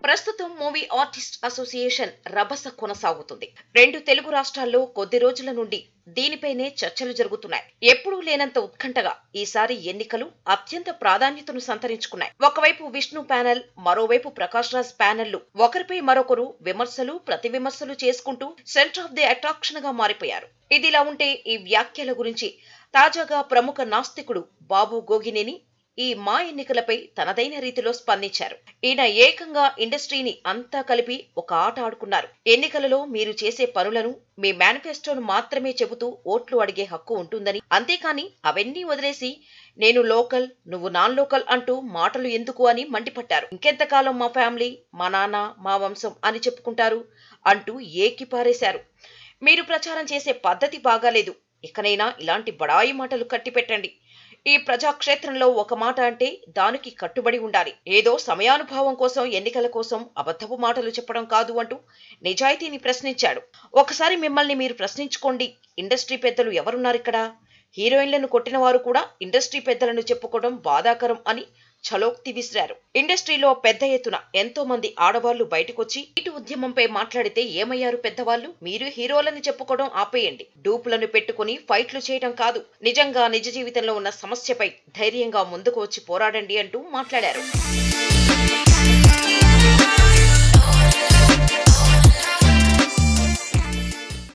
ప్రస్తుతం movie artist association రభస కొనసాగుతుంది రెండు తెలుగు రాష్ట్రాల్లో కొద్ది రోజుల నుండి దీనిపైనే చర్చలు జరుగుతున్నాయి ఎప్పుడూ లేనంత ఉత్కంఠగా ఈసారి ఎన్నికలు అత్యంత ప్రాధాన్యతను సంతరించుకున్నాయి ఒకవైపు విష్ణు ప్యానెల్ మరోవైపు ప్రకాష్ రాజ్ ప్యానెల్లు ఒకరిపై మరొకరు విమర్శలు ప్రతి విమర్శలు చేసుకుంటూ సెంటర్ ఆఫ్ ది అట్రాక్షన్ గా మారిపోయారు ఇదిలా ఉంటే ఈ వ్యాఖ్యల గురించి తాజాగా ప్రముఖ నాస్తికుడు బాబు గోగినేని ఈ మా ఎన్నికలపై తనదైన రీతిలో స్పందించారు ఈయన ఏకంగా ఇండస్ట్రీని అంతా కలిపి ఒక ఆట ఆడుకున్నారు ఎన్నికలలో మీరు చేసే పనులను మీ మేనిఫెస్టోను మాత్రమే చెబుతూ ఓట్లు అడిగే హక్కు ఉంటుందని అంతేకాని అవన్నీ వదిలేసి నేను లోకల్ నువ్వు నాన్ లోకల్ అంటూ మాటలు ఎందుకు అని మండిపట్టారు ఇంకెంతకాలం మా ఫ్యామిలీ మా నాన్న మా వంశం అని చెప్పుకుంటారు అంటూ ఏకిపారేశారు మీరు ప్రచారం చేసే పద్ధతి బాగాలేదు ఇకనైనా ఇలాంటి బడాయి మాటలు కట్టిపెట్టండి ఈ ప్రజాక్షేత్రంలో ఒక మాట అంటే దానికి కట్టుబడి ఉండాలి ఏదో సమయానుభావం కోసం ఎన్నికల కోసం అబద్ధపు మాటలు చెప్పడం కాదు అంటూ నిజాయితీని ప్రశ్నించాడు ఒకసారి మిమ్మల్ని మీరు ప్రశ్నించుకోండి ఇండస్ట్రీ పెద్దలు ఎవరున్నారు ఇక్కడ హీరోయిన్లను కొట్టిన వారు కూడా ఇండస్ట్రీ పెద్దలను చెప్పుకోవడం బాధాకరం అని చలోక్తి విసిరారు ఇండస్ట్రీలో పెద్ద ఎత్తున ఎంతో మంది ఆడవాళ్లు బయటకొచ్చి ఇటు ఉద్యమంపై మాట్లాడితే ఏమయ్యారు పెద్దవాళ్ళు మీరు హీరోలని చెప్పుకోవడం ఆపేయండి డూపులను పెట్టుకుని ఫైట్లు చేయడం కాదు నిజంగా నిజ జీవితంలో ఉన్న సమస్యపై ధైర్యంగా ముందుకు వచ్చి పోరాడండి అంటూ మాట్లాడారు